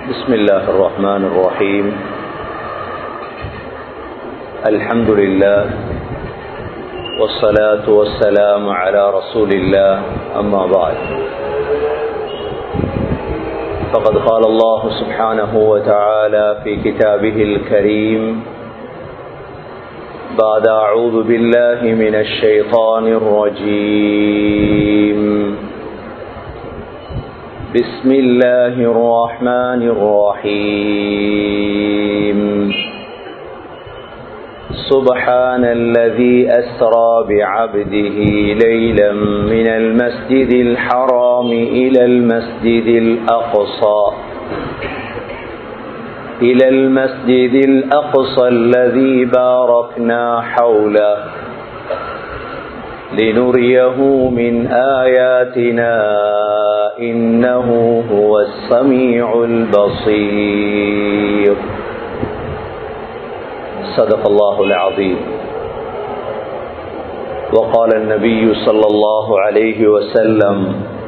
بسم الله الرحمن الرحيم الحمد لله والصلاة والسلام على رسول الله أما بعد فقد قال الله سبحانه وتعالى في كتابه الكريم بعد أعوذ بالله من الشيطان الرجيم بسم الله الرحمن الرحيم سبحان الذي أسرى بعبده ليلا من المسجد الحرام إلى المسجد الأقصى إلى المسجد الأقصى الذي باركنا حوله لنريه من آياتنا إنه هو السميع البصير صدق الله العظيم وقال النبي صلى الله عليه وسلم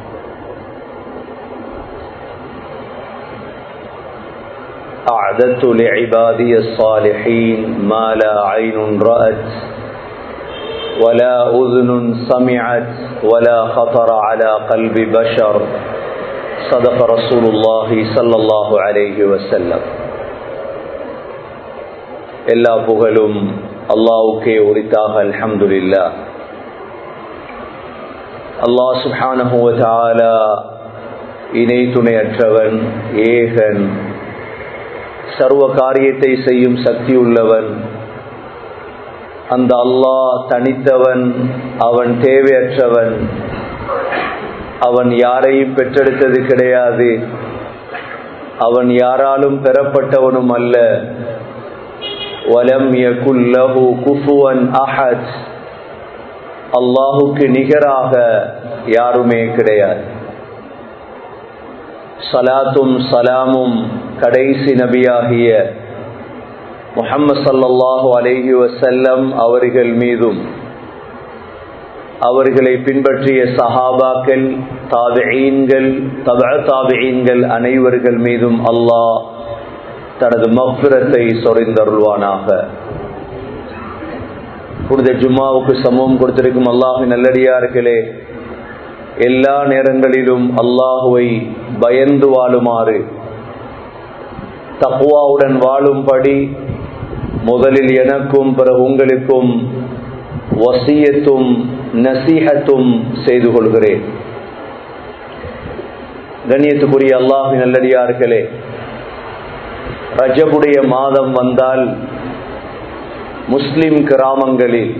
أعددت لعبادي الصالحين ما لا عين رأت ولا أذن سمعت ولا خطر على قلب بشر صدق رسول الله صلى الله عليه وسلم எல்லா புகழும் அல்லாவுக்கே உரித்தாக அல்ஹம்துலில்லா அல்லாஹ் சுப்ஹானஹுவ இணை துணையற்றவன் ஏகன் சர்வ காரியத்தை செய்யும் சக்தி உள்ளவன் அந்த அல்லாஹ் தனித்தவன் அவன் தேவையற்றவன் அவன் யாரையும் பெற்றெடுத்தது கிடையாது அவன் யாராலும் பெறப்பட்டவனும் அல்ல வலம் யகுல்லஹு குஃபுவன் அஹத் அல்லாஹுக்கு நிகராக யாருமே கிடையாது சலாத்தும் சலாமும் கடைசி நபியாகிய முஹம்மது சல்லாஹூ அலேஹி வசல்லம் அவர்கள் மீதும் அவர்களை பின்பற்றிய சஹாபாக்கள் தாபியீன்கள் தப தாபியீன்கள் அனைவர்கள் மீதும் அல்லாஹ் தனது மஃபிரத்தை சொறிந்தருள்வானாக புனித ஜும்மாவுக்கு சமூகம் கொடுத்திருக்கும் அல்லாஹு நல்லடியார்களே எல்லா நேரங்களிலும் அல்லாஹுவை பயந்து வாழுமாறு தக்குவாவுடன் வாழும்படி முதலில் எனக்கும் பிறகு உங்களுக்கும் வசியத்தும் நசீகத்தும் செய்து கொள்கிறேன் கண்ணியத்துக்குரிய அல்லாஹு நல்லடியார்களே ரஜபுடைய மாதம் வந்தால் முஸ்லிம் கிராமங்களில்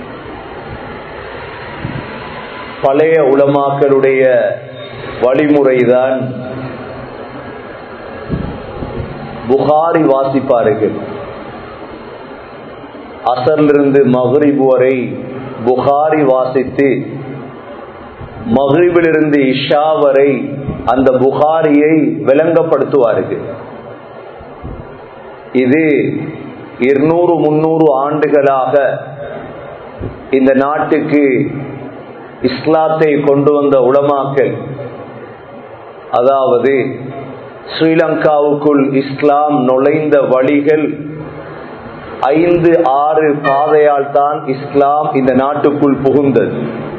பழைய உலமாக்களுடைய வழிமுறைதான் புகாரி வாசிப்பார்கள் அசரிலிருந்து மஹ்ரிப் வரை புகாரி வாசித்து மஹ்ரிபிலிருந்து இஷா வரை அந்த புகாரியை விளங்கப்படுத்துவார்கள் இது இருநூறு முன்னூறு ஆண்டுகளாக இந்த நாட்டுக்கு இஸ்லாத்தை கொண்டு வந்த உளமாக்கல் அதாவது ஸ்ரீலங்காவுக்குள் இஸ்லாம் நுழைந்த வழிகள் ஐந்து ஆறு பாதையால் தான் இஸ்லாம் இந்த நாட்டுக்குள் புகுந்தது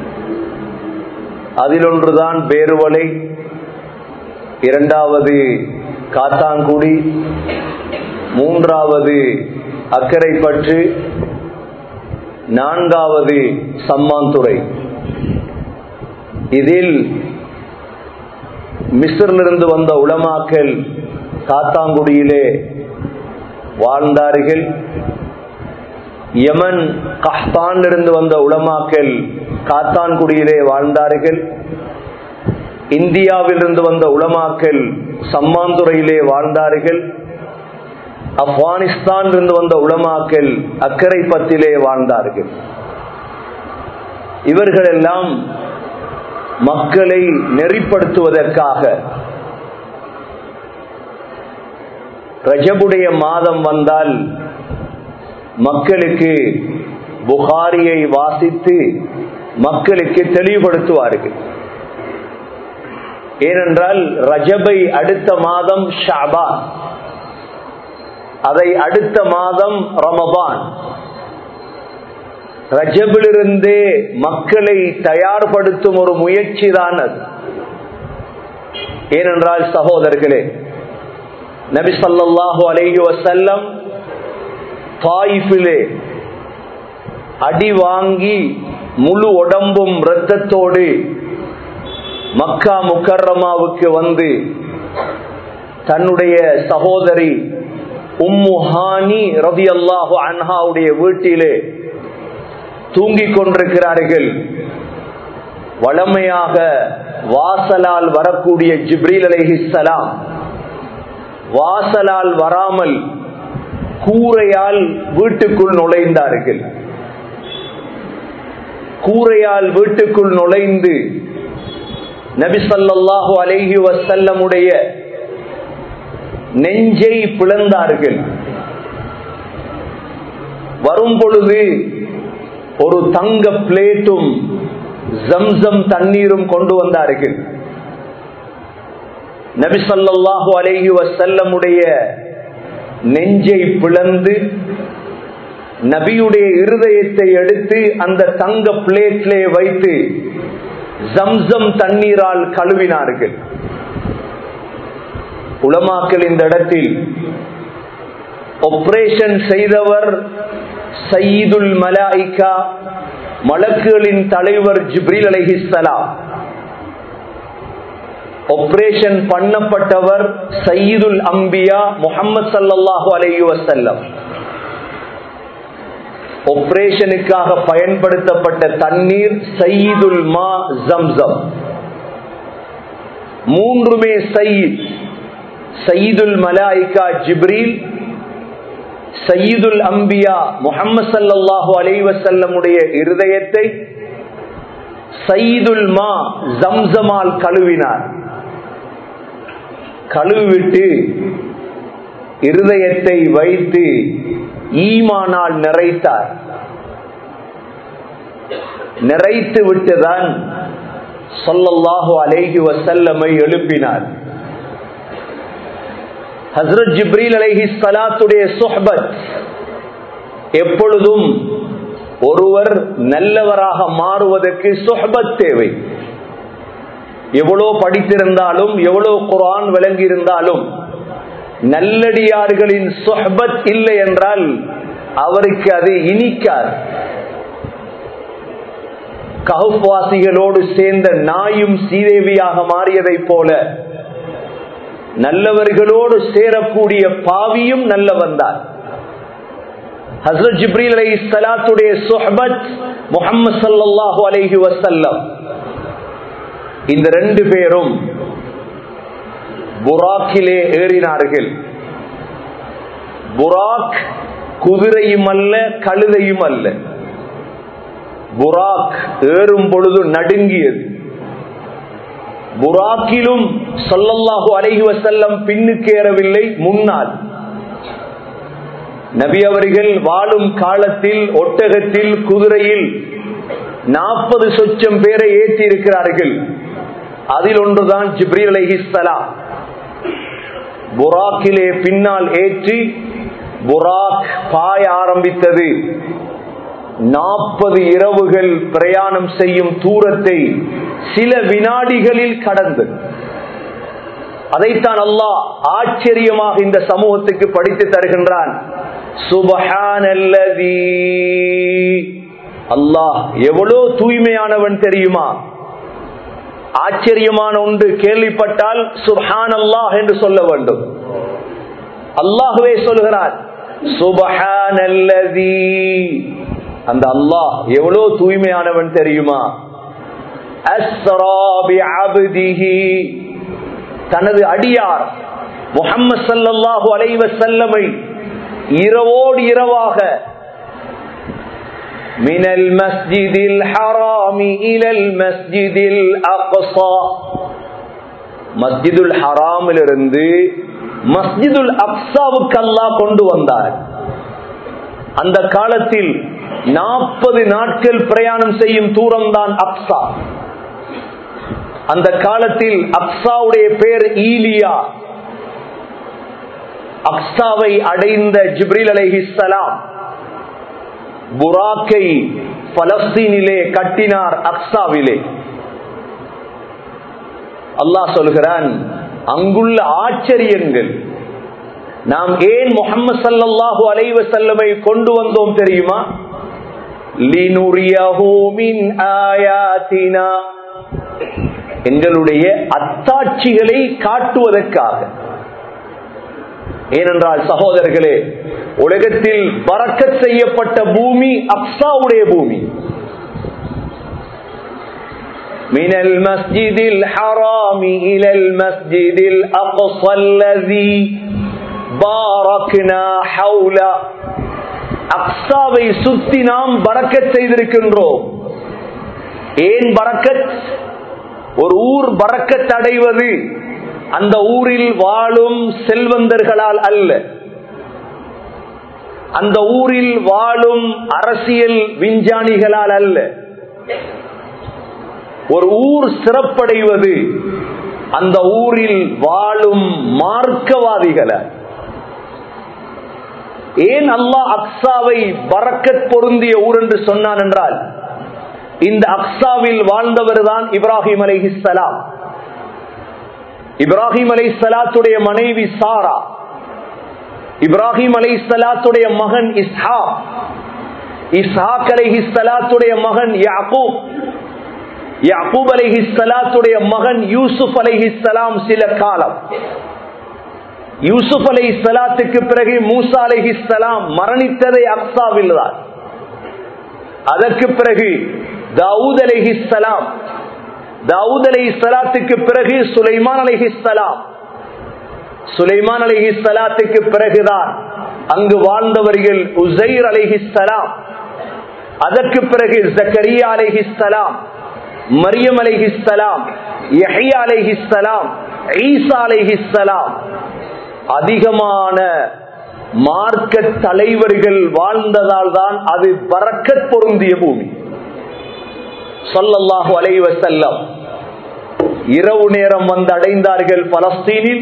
அதில் ஒன்றுதான் பேருவலை இரண்டாவது காத்தாங்குடி மூன்றாவது அக்கரைப்பற்று நான்காவது சம்மாந்துறை இதில் மிஸ்ரிலிருந்து வந்த உளமாக்கல் காத்தாங்குடியிலே வாழ்ந்தார்கள் யமன் கஹ்தானிலிருந்து வந்த உளமாக்கல் காத்தான்குடியிலே வாழ்ந்தார்கள் இந்தியாவிலிருந்து வந்த உளமாக்கல் சம்மாந்துறையிலே வாழ்ந்தார்கள் ஆப்கானிஸ்தான் இருந்து வந்த உளமாக்கல் அக்கரை பத்திலே வாழ்ந்தார்கள் இவர்களெல்லாம் மக்களை நெறிப்படுத்துவதற்காக ரஜபுடைய மாதம் வந்தால் மக்களுக்கு புகாரியை வாசித்து மக்களுக்கு தெளிவுபடுத்துவார்கள் ஏனென்றால் ரஜபை அடுத்த மாதம் ஷாபான் அதை அடுத்த மாதம் ரமபான் ரஜபிலிருந்தே மக்களை தயார்படுத்தும் ஒரு முயற்சி தான் அது ஏனென்றால் சகோதரர்களே நபி சொல்லாஹு அலைஹி வசல்லம் தாயிஃபிலே அடி வாங்கி முழு உடம்பும் இரத்தத்தோடு மக்கா முக்கர்ரமாவுக்கு வந்து தன்னுடைய சகோதரி உம்முஹானி ரவி அல்லாஹு அன்ஹாவுடைய வீட்டிலே தூங்கிக் கொண்டிருக்கிறார்கள் வளமையாக வாசலால் வரக்கூடிய ஜிப்ரீல் அலைஹிஸ்ஸலாம் வாசலால் வராமல் கூரையால் வீட்டுக்குள் நுழைந்தார்கள் கூரையால் வீட்டுக்குள் நுழைந்து நபி ஸல்லல்லாஹு அலைஹி வஸல்லமுடைய நெஞ்சை பிளந்தார்கள் வரும் பொழுது ஒரு தங்க பிளேட்டும் ஜம்சம் தண்ணீரும் கொண்டு வந்தார்கள் நபி ஸல்லல்லாஹு அலைஹி வஸல்லமுடைய நெஞ்சை பிளந்து நபியுடைய இருதயத்தை எடுத்து அந்த தங்க பிளேட்லே வைத்து ஜம்சம் தண்ணீரால் கழுவினார்கள் உலமாக்கள் இந்த இடத்தில் ஆபரேஷன் செய்தவர் சயீதுல் மலாய்கா மலக்குகளின் தலைவர் ஜிப்ரீல் அலைஹிஸ்ஸலாம் ஆபரேஷன் பண்ணப்பட்டவர் சயீதுல் அம்பியா முகமது சல்லாஹூ அலைஹி வசல்லம் ஆபரேஷனுக்காக பயன்படுத்தப்பட்ட தண்ணீர் சயீதுல் மா ஜம்சம் மூன்றுமே சயீத் சயீதுல் மலாய்கா ஜிப்ரீல் சயீதுல் அம்பியா முகமது சல்லாஹூ அலைவசல்லமுடைய இருதயத்தை சயீதுல் மா ஜம்சமால் கழுவினார் கழுவிட்டு இருதயத்தை வைத்து ஈமானால் நிறைத்தார் நிறைத்து விட்டுதான் சொல்லல்லாஹு அலேஹி வசல்லமை எழுப்பினார் ஹசரத் ஜிப்ரீல் அலைஹி சலாத்துடைய சொஹபத் எப்பொழுதும் ஒருவர் நல்லவராக மாறுவதற்கு சொஹபத் தேவை எவ்வளோ படித்திருந்தாலும் எவ்வளோ குரான் விளங்கி இருந்தாலும் நல்லடியார்களின் சொஹபத் இல்லை என்றால் அவருக்கு அது இனிக்காது ககுவாசிகளோடு சேர்ந்த நாயும் சீதேவியாக மாறியதை போல நல்லவர்களோடு சேரக்கூடிய பாவியும் நல்லவன் தான் ஹசரத் ஜிப்ரீல் அலை சலாத்துடைய சொஹபத் முகமது சல்லாஹூ அலைஹி வசல்லம் இந்த ரெண்டு பேரும் புராக்கிலே ஏறினார்கள் புராக் குதிரையும் அல்ல கழுதையும் அல்ல புராக் ஏறும் பொழுது நடுங்கியது புராக்கிலும் சொல்லல்லாஹு அலைஹி வசல்லம் பின்னுக்கு ஏறவில்லை முன்னால் நபி அவர்கள் வாழும் காலத்தில் ஒட்டகத்தில் குதிரையில் நாற்பது சொச்சம் பேரை ஏற்றி இருக்கிறார்கள் அதில் ஒன்றுதான் ஜிப்ரீல் அலைஹிஸ்ஸலாம் புராக்கிலே பின்னால் ஏற்றி புராக் பாய ஆரம்பித்தது நாற்பது இரவுகள் பிரயாணம் செய்யும் தூரத்தை சில வினாடிகளில் கடந்து அதைத்தான் அல்லாஹ் ஆச்சரியமாக இந்த சமூகத்துக்கு படித்து தருகின்றான் சுபஹானல்லதி அல்லாஹ் எவ்வளவு தூய்மையானவன் தெரியுமா ஆச்சரியமான ஒன்று கேள்விப்பட்டால் சுபஹான் அல்லாஹ் என்று சொல்ல வேண்டும் அல்லாஹுவே சொல்கிறார் சுபஹானல்லதி அந்த அல்லாஹ் எவ்வளவு தூய்மையானவன் தெரியுமா தனது அடியார் முகம்மது சல்லாஹூ அலைவ செல்லமை இரவோடு இரவாக من المسجد الحرام إلى المسجد الأقصى மஸ்ஜிதுல் ஹராமிலிருந்து மஸ்ஜிதுல் அக்சாவுக்கு அல்லாஹ் கொண்டு வந்தார் அந்த காலத்தில் நாற்பது நாட்கள் பிரயாணம் செய்யும் தூரம் தான் அப்சா அந்த காலத்தில் அக்ஸாவுடைய பேர் ஈலியா அக்ஸாவை அடைந்த ஜிப்ரில் அலைஹிஸ்ஸலாம் புராக்கை பலஸ்தீனிலே கட்டினார் அக்ஸாவிலே அல்லாஹ் சொல்கிறான் அங்குள்ள ஆச்சரியங்கள் நாம் ஏன் முகமது சல்லாஹு அலைவ செல்லமை கொண்டு வந்தோம் தெரியுமா எங்களுடைய அத்தாட்சிகளை காட்டுவதற்காக ஏனென்றால் சகோதரர்களே உலகத்தில் பறக்கச் செய்யப்பட்ட பூமி அப்சாவுடைய பூமி من المسجد الحرام إلى المسجد الأقصى الذي باركنا حوله அக்ஸாவை சுத்தி நாம் பறக்கச் செய்திருக்கின்றோம் ஏன் பறக்கத் ஒரு ஊர் பறக்கத் அடைவது அந்த ஊரில் வாழும் செல்வந்தர்களால் அல்ல அந்த ஊரில் வாழும் அரசியல் விஞ்ஞானிகளால் அல்ல ஒரு ஊர் சிறப்படைவது அந்த ஊரில் வாழும் மார்க்கவாதிகளால் ஏன் அல்லாஹ் அக்ஸாவை பறக்கத் பொருந்திய ஊர் என்று சொன்னான் என்றால் இந்த அக்ஸாவில் வாழ்ந்தவர் தான் இப்ராஹிம் அலைஹிஸ்ஸலாம் இப்ராஹிம் அலை சலாத்துடைய மனைவி சாரா இப்ராஹிம் அலை சலாத்துடைய மகன் இஸ்ஹா இஸ்ஹாக் அலைஹி சலாத்துடைய மகன் யாக்கூப் யாக்கூப் அலைஹி சலாத்துடைய மகன் யூசுப் அலைஹி சலாம் சில காலம் யூசுப் அலை சலாத்துக்கு பிறகு மூசா அலைஹி சலாம் மரணித்ததை அக்சாவில் தான் அதற்கு பிறகு தாவூத் அலைஹி சலாம் தாவூத் அலை சலாத்துக்கு பிறகு சுலைமான் அலைஹி சலாம் சுலைமான் அலைஹி சலாத்துக்கு பிறகுதான் அங்கு வாழ்ந்தவர்கள் உசைர் அலைஹி சலாம் அதற்கு பிறகு ஜக்கரியா அலைஹி சலாம் மரியம் அலைஹி சலாம் யஹியா அலைஹி சலாம் ஈசா அலைஹி சலாம் அதிகமான மார்க்க தலைவர்கள் வாழ்ந்ததால் தான் அது பறக்கத் பொருந்திய பூமி சொல்லல்லாஹு அலைவ செல்லம் இரவு நேரம் வந்து அடைந்தார்கள் பலஸ்தீனில்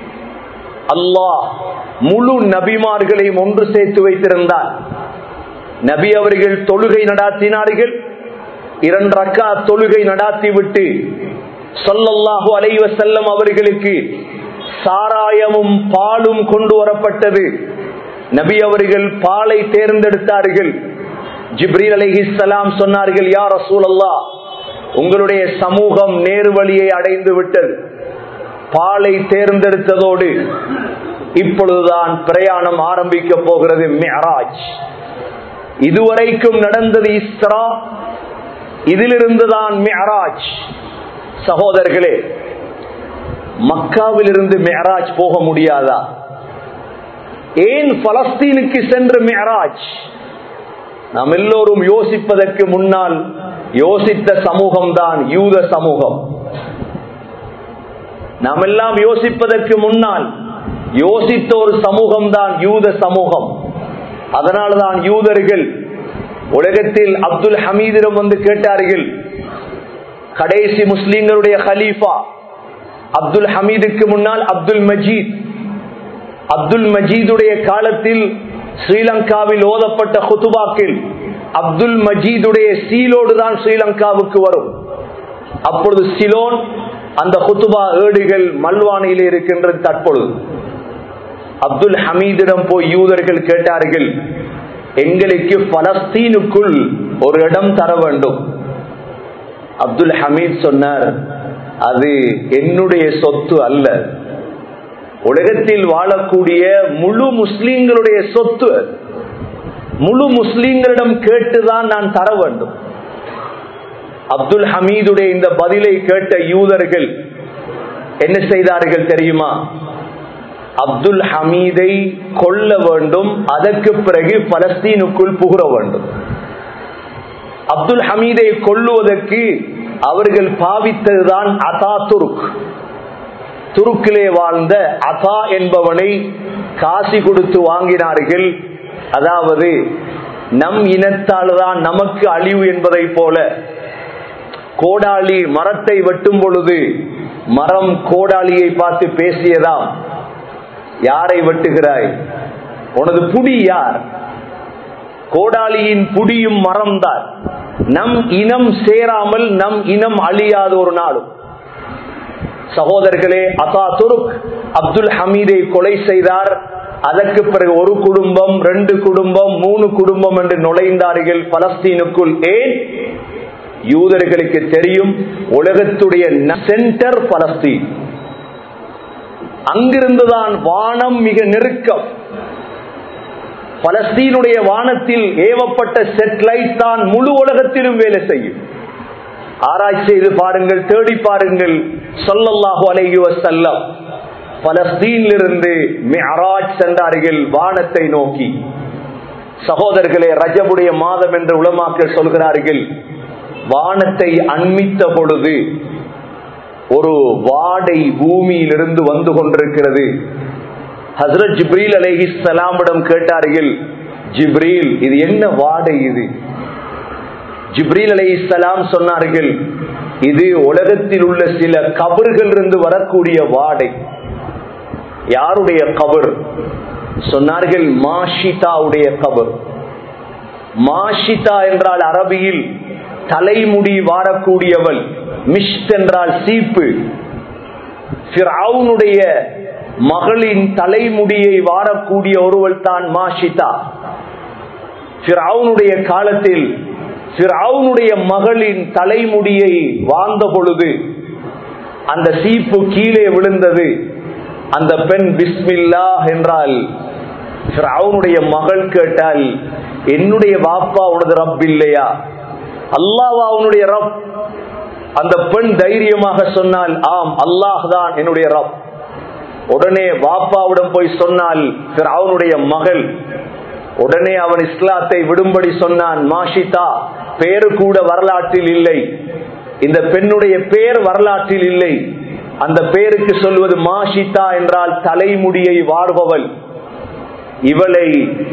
அல்லாஹ் முழு நபிமார்களையும் ஒன்று சேர்த்து வைத்திருந்தார் நபி அவர்கள் தொழுகை நடாத்தினார்கள் இரண்டு ரக்கா தொழுகை நடாத்திவிட்டு சொல்லல்லாஹு அலைவ செல்லம் அவர்களுக்கு சாராயமும் பாலும் கொண்டு வரப்பட்டது நபி அவர்கள் பாலை தேர்ந்தெடுத்தார்கள் ஜிப்ரீல் அலிஹிஸ்லாம் சொன்னார்கள் யார் ரசூலல்லா உங்களுடைய சமூகம் நேரு வழியை அடைந்து விட்டது பாலை தேர்ந்தெடுத்ததோடு இப்பொழுதுதான் பிரயாணம் ஆரம்பிக்க போகிறது மெஹராஜ் இதுவரைக்கும் நடந்தது இஸ்ரா இதிலிருந்துதான் மெஹராஜ் சகோதரர்களே மக்காவிலிருந்து மெஹராஜ் போக முடியாதா ஏன் பலஸ்தீனுக்கு சென்று மெஹராஜ் நாம் எல்லோரும் யோசிப்பதற்கு முன்னால் யோசித்த சமூகம் தான் யூத சமூகம் நாம் எல்லாம் யோசிப்பதற்கு முன்னால் யோசித்த ஒரு சமூகம் தான் யூத சமூகம் அதனால்தான் யூதர்கள் உலகத்தில் அப்துல் ஹமீதிடம் வந்து கேட்டார்கள் கடைசி முஸ்லீம்களுடைய ஹலீஃபா அப்துல் ஹமீதுக்கு முன்னால் அப்துல் மஜீத் அப்துல் மஜீதுடைய காலத்தில் ஸ்ரீலங்காவில் ஓதப்பட்ட ஹுதுபாக்கில் அப்துல் மஜீதுடைய சீலோடு தான் ஸ்ரீலங்காவுக்கு வரும் அப்பொழுது சிலோன் அந்த ஹுத்துபா ஏடுகள் மல்வானையில் இருக்கின்றது தற்பொழுது அப்துல் ஹமீதிடம் போய் யூதர்கள் கேட்டார்கள் எங்களுக்கு பலஸ்தீனுக்குள் ஒரு இடம் தர வேண்டும் அப்துல் ஹமீத் சொன்னார் அது என்னுடைய சொத்து அல்ல உலகத்தில் வாழக்கூடிய முழு முஸ்லீம்களுடைய சொத்து முழு முஸ்லீம்களிடம் கேட்டுதான் நான் தர வேண்டும் அப்துல் ஹமீதுடைய இந்த பதிலை கேட்ட யூதர்கள் என்ன செய்தார்கள் தெரியுமா அப்துல் ஹமீதை கொல்ல வேண்டும் அதற்கு பிறகு பலஸ்தீனுக்குள் புகுற வேண்டும் அப்துல் ஹமீதை கொல்லுவதற்கு அவர்கள் பாவித்ததுதான் அதா துருக் துருக்கிலே வாழ்ந்த அதா என்பவனை காசி கொடுத்து வாங்கினார்கள் அதாவது நம் இனத்தால் தான் நமக்கு அழிவு என்பதை போல கோடாளி மரத்தை வெட்டும் பொழுது மரம் கோடாளியை பார்த்து பேசியதாம் யாரை வெட்டுகிறாய் உனது புடி யார் கோடாளியின் புடியும் மரம்தான் நம் இனம் சேராமல் நம் இனம் அழியாத ஒரு நாளும் சகோதரர்களே அசா துருக் அப்துல் ஹமீதை கொலை செய்தார் அதற்கு பிறகு ஒரு குடும்பம் ரெண்டு குடும்பம் மூணு குடும்பம் என்று நுழைந்தார்கள் பலஸ்தீனுக்குள் ஏன் யூதர்களுக்கு தெரியும் உலகத்துடைய சென்டர் பலஸ்தீன் அங்கிருந்துதான் வானம் மிக நெருக்கம் பலஸ்தீனுடைய வானத்தில் ஏவப்பட்ட செட்டலைட் தான் முழு உலகத்திலும் வேலை செய்யும் ஆராய்ச்சி செய்து பாருங்கள் தேடி பாருங்கள் சொல்லல்லாஹு அலைஹி வஸல்லம் பலஸ்தீனிலிருந்து மிஅராஜ் சென்றார்கள் வானத்தை நோக்கி சகோதரர்களே ரஜபுடைய மாதம் என்று உலமாக்கள் சொல்கிறார்கள் வானத்தை அண்மித்த பொழுது ஒரு வாடை பூமியிலிருந்து வந்து கொண்டிருக்கிறது ஹசரத் ஜிப்ரீல் அலஹி சலாமிடம் கேட்டார்கள் ஜிப்ரீல் இது என்ன வாடை இது ஜிப்ரீல் அலி இஸ்லாம் சொன்னார்கள் இது உலகத்தில் உள்ள சில கபர்கள் இருந்து வரக்கூடிய வாடை யாருடைய கபர் சொன்னார்கள் மாஷிதாவுடைய கபர் மாஷிதா என்றால் அரபியில் தலைமுடி வாரக்கூடியவள் மிஷ்ட் என்றால் சீப்பு மகளின் தலைமுடியை வாரக்கூடிய ஒருவள் தான் மாஷிதா காலத்தில் பிறவுனுடைய மகளின் தலைமுடியை வாழ்ந்த பொழுது அந்த சீப்பு கீழே விழுந்தது அந்த பெண் பிஸ்மில்லா என்றால் பிறவுனுடைய மகள் கேட்டால் என்னுடைய வாப்பா உனது ரப் இல்லையா அல்லாவா அவனுடைய ரப் அந்த பெண் தைரியமாக சொன்னால் ஆம் அல்லாஹ் தான் என்னுடைய ரப் உடனே வாப்பாவிடம் போய் சொன்னால் அவனுடைய மகள் உடனே அவன் இஸ்லாத்தை விடும்படி சொன்னான் மாஷிதா பேரு கூட வரலாற்றில் இல்லை இந்த பெண்ணுடைய பேர் வரலாற்றில் இல்லை அந்த பேருக்கு சொல்வது மாஷிதா என்றால் தலைமுடியை வார்பவள் இவளை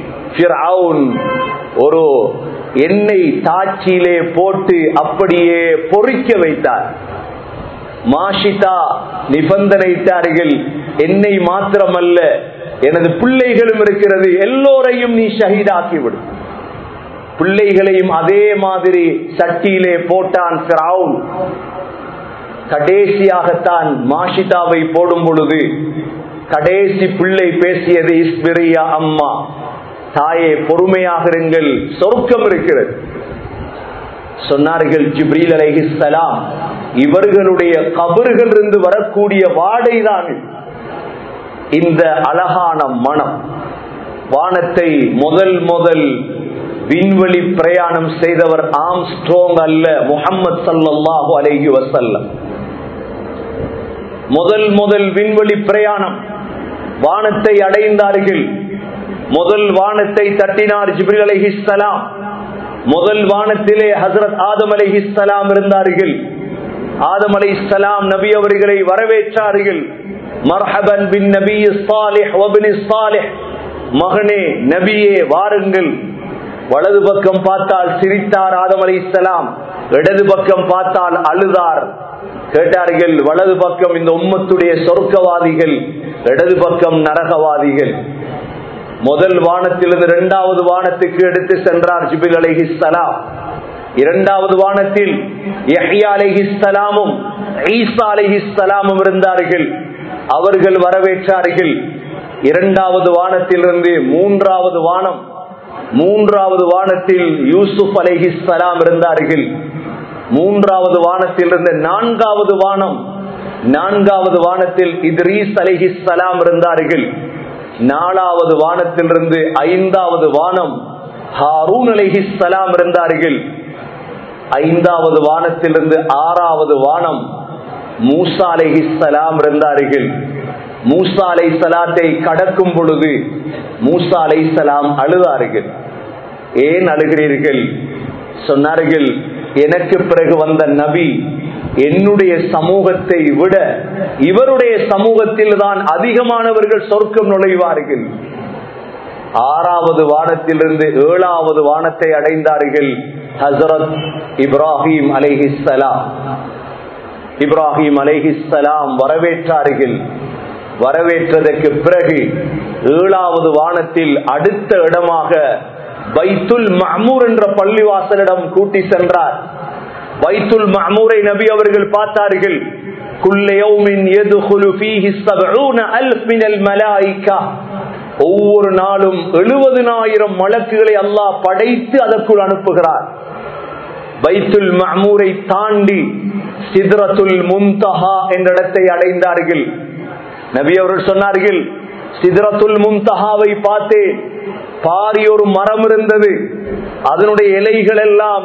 ஒரு எண்ணெய் தாட்சியிலே போட்டு அப்படியே பொறிக்க வைத்தார் மாஷிதா நிபந்தனைத்தார்கள் என்னை மாத்திரமல்ல எனது பிள்ளைகளும் இருக்கிறது எல்லோரையும் நீ ஷஹீதாக்கிவிடும் பிள்ளைகளையும் அதே மாதிரி சட்டியிலே போட்டான் பிராவுன் கடைசியாகத்தான் மாஷிதாவை போடும் பொழுது கடைசி பிள்ளை பேசியது இஸ்பிரியா அம்மா தாயே பொறுமையாக இருங்கள் சொர்க்கம் இருக்கிறது சொன்னார்கள் ஜிப்ரீல் அலைஹிஸ்ஸலாம் இவர்களுடைய கபறுகள் இருந்து வரக்கூடிய வாடைதான் இந்த அழகான மனம் வானத்தை முதல் முதல் விண்வெளி பிரயாணம் செய்தவர் ஆம் ஸ்ட்ரோங் அல்ல முகம்மது சல்லாஹூ அலைஹி வசல்லம் முதல் முதல் விண்வெளி பிரயாணம் வானத்தை அடைந்தார்கள் முதல் வானத்தை தட்டினார் ஜிப்ரில் அலைஹிஸ்ஸலாம் முதல் வானத்திலே ஹசரத் ஆதம் அலைஹிஸ்ஸலாம் இருந்தார்கள் ஆதம் அலைஹிஸ்ஸலாம் நபி அவர்களை வரவேற்றார்கள் மர்ஹபன் பின் நபி சாலிஹ் வபின் சாலிஹ் மகனே நபியே வாருங்கள் வலது பக்கம் பார்த்தால் சிரித்தார் ஆதம் அலைஹிஸ்ஸலாம் இடது பக்கம் பார்த்தால் அழுதார் கேட்டார்கள் வலது பக்கம் இந்த உம்மத்துடைய சொர்க்கவாதிகள் இடது பக்கம் நரகவாதிகள் முதல் வானத்திலிருந்து இரண்டாவது வானத்துக்கு எடுத்து சென்றார் ஜிபில் அலைஹிஸ்ஸலாம் இரண்டாவது வானத்தில் யஹ்யா அலைஹிஸ்ஸலாமும் ஈசா அலைஹிஸ்ஸலாமும் இருந்தார்கள் அவர்கள் வரவேற்றார்கள் இரண்டாவது வானத்திலிருந்து மூன்றாவது வானம் மூன்றாவது வானத்தில் யூசுப் அலைஹிஸ்ஸலாம் இருந்தார்கள் மூன்றாவது வானத்திலிருந்து நான்காவது வானம் நான்காவது வானத்தில் இத்ரீஸ் அலைஹிஸ்ஸலாம் இருந்தார்கள் நாலாவது வானத்திலிருந்து ஐந்தாவது வானம் ஹாரூன் அலைஹிஸ்ஸலாம் இருந்தார்கள் ஐந்தாவது வானத்திலிருந்து ஆறாவது வானம் மூசா அலைஹிஸ்ஸலாம் இருந்தார்கள் மூசா அலை சலாத்தை கடக்கும் பொழுது மூசா அலை சலாம் அழுதார்கள் ஏன் அழுகிறீர்கள் சொன்னார்கள் எனக்கு பிறகு வந்த நபி என்னுடைய சமூகத்தை விட இவருடைய சமூகத்தில் தான் அதிகமானவர்கள் சொர்க்கம் நுழைவார்கள் ஆறாவது வானத்திலிருந்து ஏழாவது வானத்தை அடைந்தார்கள் ஹசரத் இப்ராஹிம் அலைஹிஸ்ஸலாம் இப்ராஹிம் அலைஹிஸ்ஸலாம் வரவேற்றார்கள் வரவேற்றதற்கு பிறகு ஏழாவது வானத்தில் அடுத்த இடமாக பைத்துல் மஹமூர் என்ற பள்ளிவாசலிடம் கூட்டி சென்றார் பைத்துல் மஹமூரை நபி அவர்கள் பார்த்தார்கள் ஒவ்வொரு நாளும் எழுபதினாயிரம் மலக்குகளை அல்லாஹ் படைத்து அதற்குள் அனுப்புகிறார் பைத்துல் மஹமூரை தாண்டி சித்ரத்துல் மும்தஹா என்ற இடத்தை அடைந்தார்கள் நபி அவர்கள் சொன்னார்கள் சிதறத்துல் மும்தஹாவை பார்த்தேன் பாரி ஒரு மரம் இருந்தது அதனுடைய இலைகள் எல்லாம்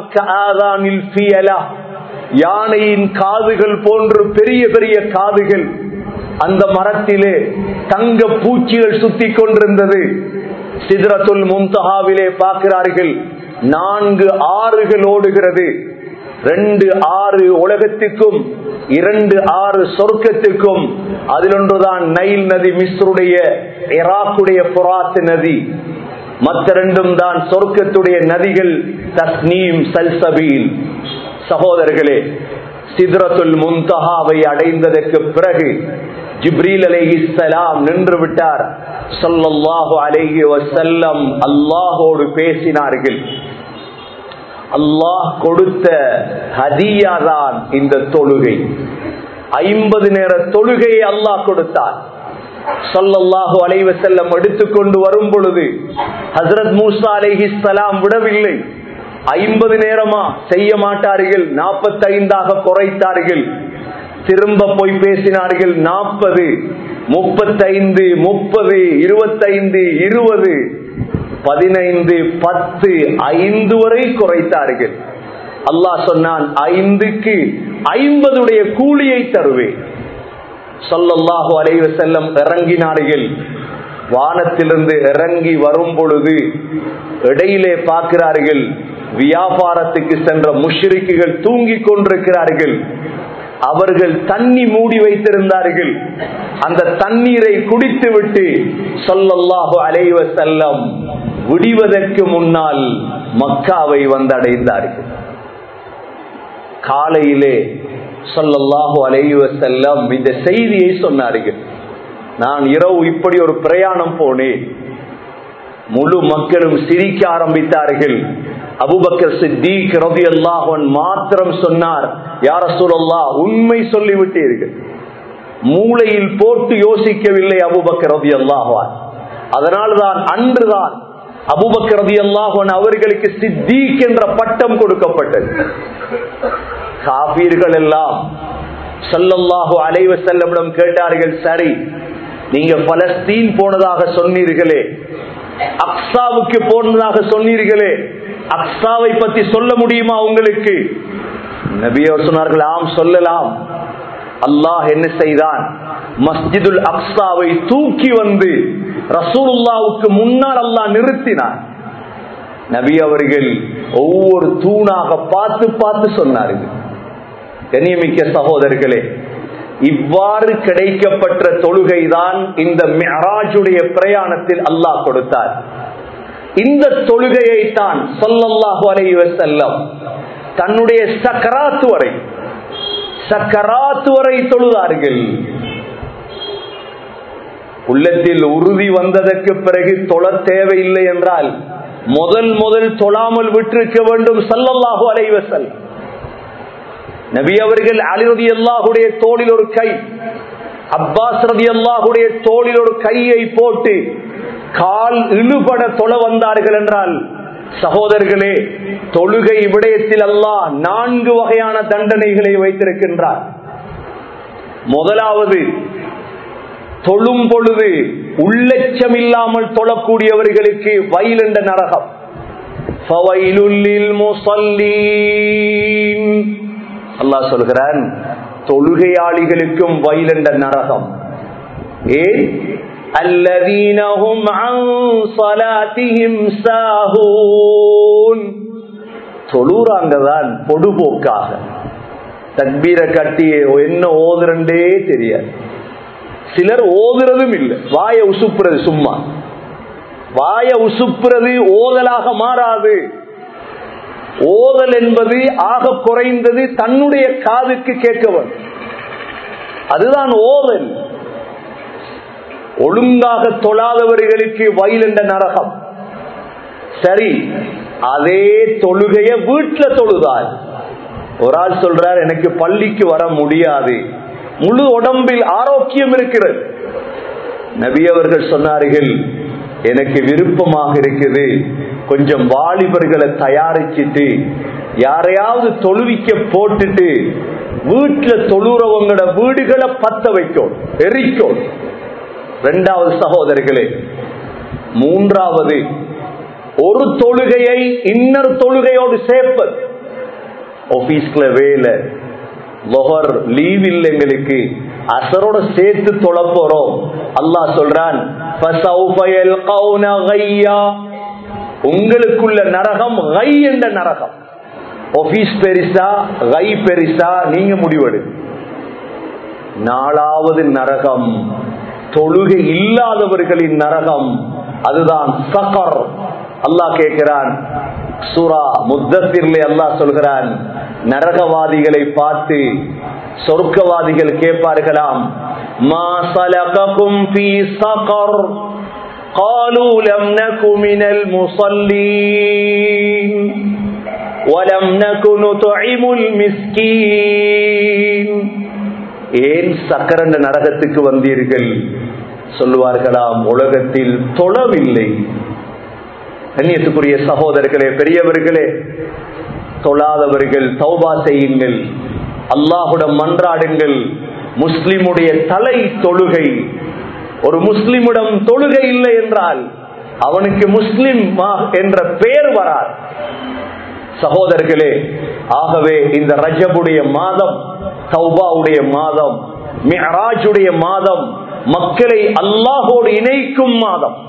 யானையின் காதுகள் போன்று பெரிய பெரிய காதுகள் அந்த மரத்திலே தங்க பூச்சிகள் சுத்தி கொண்டிருந்தது சிதறத்துல் மும்தஹாவிலே பார்க்கிறார்கள் நான்கு ஆறுகள் ஓடுகிறது ரெண்டு ஆறு உலகத்துக்கும் இரண்டு ஆறு சொர்க்கத்துக்கும் அதில் ஒன்றுதான் நைல் நதி மிஸ்ருடைய இராக்குடைய புராத்து நதி மற்ற ரெண்டும் தான் சொர்க்கத்துடைய நதிகள் தஸ்னீம் சல்சபீல் சகோதரர்களே சித்ரத்துல் முந்தஹாவை அடைந்ததற்கு பிறகு ஜிப்ரீல் அலைஹிஸ்ஸலாம் நின்று விட்டார் சொல்லல்லாஹு அலைஹி வசல்லம் அல்லாஹோடு பேசினார்கள் அல்லாஹ் கொடுத்த ஹதியா தான் இந்த தொழுகை ஐம்பது நேர தொழுகையை அல்லாஹ் கொடுத்தார் சொல்லல்லாஹு அலைவ செல்லம் எடுத்துக்கொண்டு வரும் பொழுது ஹசரத் மூசா அலைஹிஸ்லாம் விடவில்லை ஐம்பது நேரமா செய்ய மாட்டார்கள் நாற்பத்தி ஐந்தாக குறைத்தார்கள் திரும்ப போய் பேசினார்கள் நாற்பது முப்பத்தைந்து முப்பது இருபத்தைந்து இருபது பதினைந்து பத்து ஐந்து வரை குறைத்தார்கள் அல்லாஹ் சொன்னான் ஐந்துக்கு ஐம்பதுடைய கூலியை தருவேன் சொல்லல்லாஹு அலைவ செல்லம் இறங்கினார்கள் வானத்திலிருந்து இறங்கி வரும் பொழுது இடையிலே பார்க்கிறார்கள் வியாபாரத்துக்கு சென்ற முஷ்ரிக்குகள் தூங்கிக் கொண்டிருக்கிறார்கள் அவர்கள் தண்ணி மூடி வைத்திருந்தார்கள் அந்த தண்ணீரை குடித்து விட்டு சொல்லல்லாஹு அலைவ செல்லம் விடிவதற்கு முன்னால் மக்காவை வந்தடைந்தார்கள் காலையிலே சொல்லல்லாஹு அலைவ செல்லம் இந்த செய்தியை சொன்னார்கள் நான் இரவு இப்படி ஒரு பிரயாணம் போனேன் முழு மக்களும் சிரிக்க ஆரம்பித்தார்கள் அபுபக்கர் சித்திக் ரவி அல்லாஹன் மாத்திரம் சொன்னார் யார சொல்லல்லா உண்மை சொல்லிவிட்டீர்கள் மூளையில் போட்டு யோசிக்கவில்லை அபுபக்கர் ரவி அல்லாஹான் அதனால்தான் அன்றுதான் அபுபக்கர் ரவி அல்லாஹன் அவர்களுக்கு சித்திக் என்ற பட்டம் கொடுக்கப்பட்டது காபீர்கள் எல்லாம் சல்லல்லாஹு அலைவ செல்லமிடம் கேட்டார்கள் சரி நீங்க பலஸ்தீன் போனதாக சொன்னீர்களே அக்ஸாவுக்கு போனதாக சொன்னீர்களே அக்ஸாவை பத்தி சொல்ல முடியுமா உங்களுக்கு நபியவர் சொன்னார்கள் ஆம் சொல்லலாம் அல்லாஹ் என்ன செய்தான் மஸ்ஜிதுல் அக்ஸாவை தூக்கி வந்து ரசூலுல்லாவுக்கு முன்னால் அல்லாஹ் நிறுத்தினார் நபி அவர்கள் ஒவ்வொரு தூணாக பார்த்து பார்த்து சொன்னார்கள் கண்ணியமிக்க சகோதரர்களே இவ்வாறு கிடைக்கப்பட்ட தொழுகைதான் இந்த மெஹராஜுடைய பிரயாணத்தில் அல்லாஹ் கொடுத்தார் இந்த தொழுகையை தான் சொல்லல்லாஹு அலைவ செல்லம் தன்னுடைய சக்கராத்து வரை சக்கராத்து வரை தொழுதார்கள் உள்ளத்தில் உறுதி வந்ததற்கு பிறகு தொழ தேவையில்லை என்றால் முதல் முதல் தொழாமல் விட்டிருக்க வேண்டும் சல்லல்லாஹு அலைவ செல்லம் நபி அவர்கள் அலிரதி அல்லாஹுடைய தோளில் ஒரு கை அப்பாஸ் ரதி அல்லாஹுடைய தோளில் ஒரு கையை போட்டு கால் இழுபட தொழ வந்தார்கள் என்றால் சகோதரர்களே தொழுகை விடயத்தில் அல்லாஹ் நான்கு வகையான தண்டனைகளை வைத்திருக்கின்றார் முதலாவது தொழும் பொழுது உள்ளச்சம் இல்லாமல் தொழக்கூடியவர்களுக்கு வயல் என்ற நரகம் அல்லாஹ் சொல்கிறான் தொழுகையாளிகளுக்கும் வயல் என்ற நரகம் ஏன் அல்லதீனஹும் சலாத்திஹிம் சாஹூன் தொழுறாங்கதான் பொடுபோக்காக தக்பீரை கட்டி என்ன ஓதுறண்டே தெரியாது சிலர் ஓதுறதும் இல்லை வாய உசுப்புறது சும்மா வாய உசுப்புறது ஓதலாக மாறாது ஓதல் என்பது ஆக குறைந்தது தன்னுடைய காதுக்கு கேட்கவன் அதுதான் ஓதல் ஒழுங்காக தொழாதவர்களுக்கு வயல் என்ற நரகம் சரி அதே தொழுகைய வீட்டுல தொழுதால் ஒரு ஆள் சொல்றார் எனக்கு பள்ளிக்கு வர முடியாது முழு உடம்பில் ஆரோக்கியம் இருக்கிறது நபி அவர்கள் சொன்னார்கள் எனக்கு விருப்பமாக இருக்குது கொஞ்சம் வாலிபர்களை தயாரிச்சுட்டு யாரையாவது தொழுவிக்க போட்டுட்டு வீட்டுல தொழுறவங்களோட வீடுகளை பத்த வைக்கும் எரிக்கும் இரண்டாவது சகோதரர்களே மூன்றாவது ஒரு தொழுகையை இன்னொரு தொழுகையோடு சேர்ப்பது ஆபீஸ்ல வேலை லொஹர் லீவ் இல்லை எங்களுக்கு அசரோட சேர்த்து தொழ போறோம் அல்லாஹ் சொல்றான் உங்களுக்குள்ள நரகம் கை என்ற நரகம் ஆபீஸ் பெரிசா கை பெரிசா நீங்க முடிவெடு நாலாவது நரகம் தொழுகை இல்லாதவர்களின் நரகம் அதுதான் சகர் அல்லாஹ் கேட்கிறான் சூரா முத்தத்திலே அல்லாஹ் சொல்கிறான் நரகவாதிகளை பார்த்து சொர்க்கவாதிகள் கேட்பார்களாம் மா சலககும் ஃபீ சகர் قالوا لم نك من المصلين ولم نك نطعم المسكين ஏன் சக்கரண்ட நரகத்துக்கு வந்தீர்கள் சொல்லுவார்களாம் உலகத்தில் தொழவில்லை கண்ணியத்துக்குரிய சகோதரர்களே பெரியவர்களே தொழாதவர்கள் தௌபா செய்யுங்கள் அல்லாஹுடன் மன்றாடுங்கள் முஸ்லிமுடைய தலை தொழுகை ஒரு முஸ்லிமிடம் தொழுகை இல்லை என்றால் அவனுக்கு முஸ்லிம் என்ற பெயர் வராது சகோதரர்களே ஆகவே இந்த ரஜபுடைய மாதம் தௌபாவுடைய மாதம் மிஹராஜுடைய மாதம் மக்களை அல்லாஹோடு இணைக்கும் மாதம்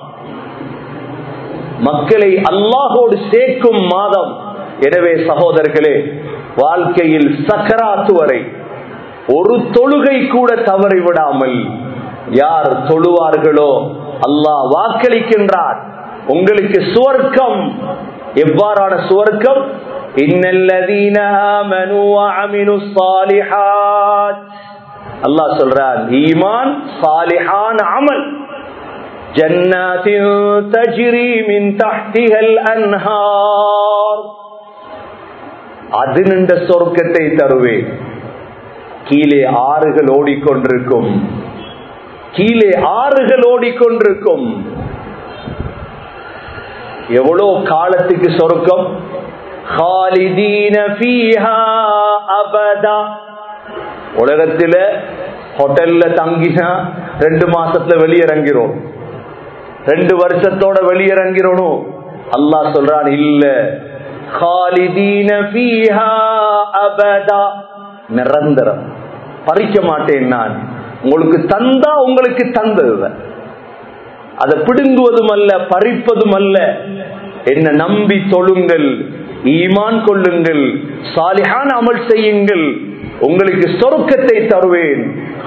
மக்களை அல்லாஹோடு சேர்க்கும் மாதம் எனவே சகோதரர்களே வாழ்க்கையில் சக்கராத்து வரை ஒரு தொழுகை கூட தவறி விடாமல் யார் தொழுவார்களோ அல்லாஹ் வாக்களிக்கின்றார் உங்களுக்கு சுவர்க்கம் எவ்வாறான சுவர்க்கம் அல்லாஹ் சொல்றான் ஈமான் சாலிஹான் அமல் جنات تجري من تحتها الأنهار அது நின்ற சொர்க்கத்தை தருவேன் கீழே ஆறுகள் ஓடிக்கொண்டிருக்கும் கீழே ஆறுகள் ஓடிக்கொண்டிருக்கும் எவ்வளோ காலத்துக்கு சொர்க்கம் உலகத்தில ஹோட்டல்ல தங்கினா ரெண்டு மாசத்துல வெளியிறங்கிறோம் ரெண்டு வருஷத்தோட வெளியிறங்கிறோம் அல்லாஹ் சொல்றான் இல்ல நிரந்தரம் பறிக்க மாட்டேன் நான் உங்களுக்கு தந்தா உங்களுக்கு தந்தது அதை பிடுங்குவதும் அல்ல பறிப்பதும் அல்ல என்ன நம்பி தொழுங்கள் ஈமான் கொள்ளுங்கள் சாலிஹான் அமல் செய்யுங்கள் உங்களுக்கு சொருக்கத்தை தருவேன்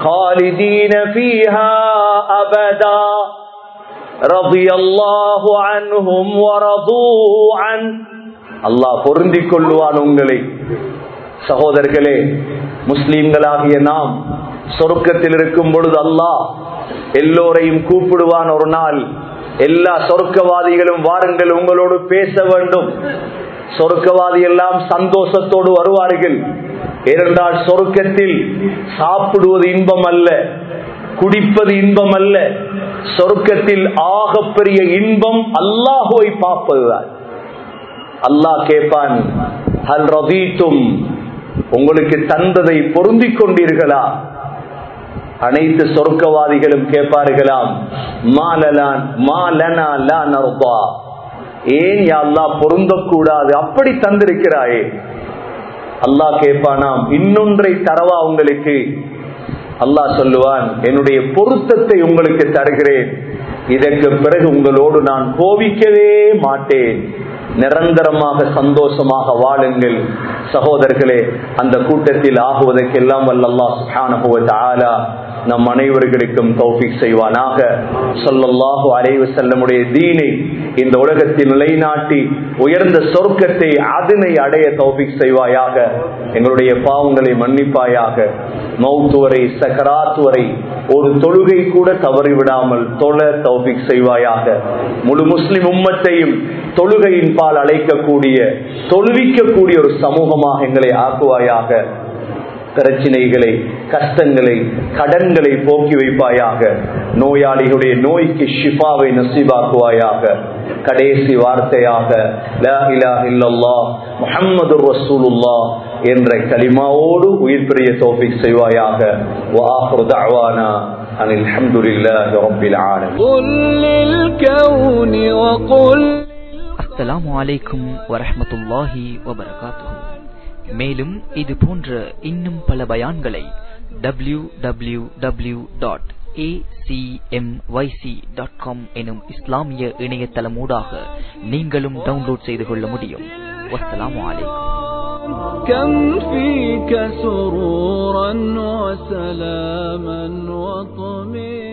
அல்லாஹ் பொருந்திக் கொள்ளுவான் உங்களை சகோதரர்களே முஸ்லீம்களாகிய நாம் சொருக்கத்தில் இருக்கும் பொழுது அல்லாஹ் எல்லோரையும் கூப்பிடுவான் ஒரு நாள் எல்லா சொர்க்கவாதிகளும் வாருங்கள் உங்களோடு பேச வேண்டும் சொர்க்கவாதி எல்லாம் சந்தோஷத்தோடு வருவார்கள் ஏனென்றால் சொர்க்கத்தில் சாப்பிடுவது இன்பம் அல்ல குடிப்பது இன்பம் அல்ல சொர்க்கத்தில் ஆகப்பெரிய இன்பம் அல்லாஹுவை பார்ப்பதுதான் அல்லாஹ் கேட்பான் ஹல் ரவீத்தும் உங்களுக்கு தந்ததை பொருந்திக் கொண்டீர்களா அனைத்து சொர்க்கவாதிகளும் கேட்பார்களாம் மாலலான் மாலனா லா நர்பா ஏன் அல்லா பொருந்தக்கூடாது அப்படி தந்திருக்கிறாயே அல்லாஹ் கேட்பானாம் இன்னொன்றை தரவா உங்களுக்கு அல்லாஹ் சொல்லுவான் என்னுடைய பொருத்தத்தை உங்களுக்கு தருகிறேன் இதற்கு பிறகு உங்களோடு நான் கோபிக்கவே மாட்டேன் நிரந்தரமாக சந்தோஷமாக வாழுங்கள் சகோதரர்களே அந்த கூட்டத்தில் ஆகுவதற்கெல்லாம் வல்ல அல்லாஹ் சுப்ஹானஹு வ தஆலா நம் அனைவர்களுக்கும் தௌஃபிக் செய்வானாக சொல்லல்லாஹு அலைவு செல்லமுடைய தீனை இந்த உலகத்தில் நிலைநாட்டி உயர்ந்த சொர்க்கத்தை அதனை அடைய தௌஃபிக் செய்வாயாக எங்களுடைய பாவங்களை மன்னிப்பாயாக மௌத்து வரை சக்கராத் வரை ஒரு தொழுகை கூட தவறிவிடாமல் தொழ தௌஃபிக் செய்வாயாக முழு முஸ்லிம் உம்மத்தையும் தொழுகையின் பால் அழைக்கக்கூடிய தொழுவிக்கக்கூடிய ஒரு சமூகமாக எங்களை ஆக்குவாயாக பிரச்சினைகளை கஷ்டங்களை கடன்களை போக்கி வைப்பாயாக நோயாளிகளுடைய நோய்க்கு ஷிஃபாவை நசீபாக்குவாயாக கடைசி வார்த்தையாக லா இலாஹ இல்லல்லாஹ் முஹம்மது ரசூலுல்லா என்ற கலிமாவோடு உயிர் பெரிய தோஃபிக் செய்வாயாக வாஹ்ரு தஅவானா அனில் ஹம்துலில்லாஹி ரப்பில் ஆலமீன் قل للكون وقل அஸ்ஸலாமு அலைக்கும் வரஹ்மத்துல்லாஹி வபரகாத்துஹு மேலும் இது போன்ற இன்னும் பல பயான்களை W W W dot dot com எனும் இஸ்லாமிய இணையதளமூடாக நீங்களும் டவுன்லோட் செய்து கொள்ள முடியும் வஸ்ஸலாமு அலைக்கும் كم فيك سرورا وسلاما وطمئنا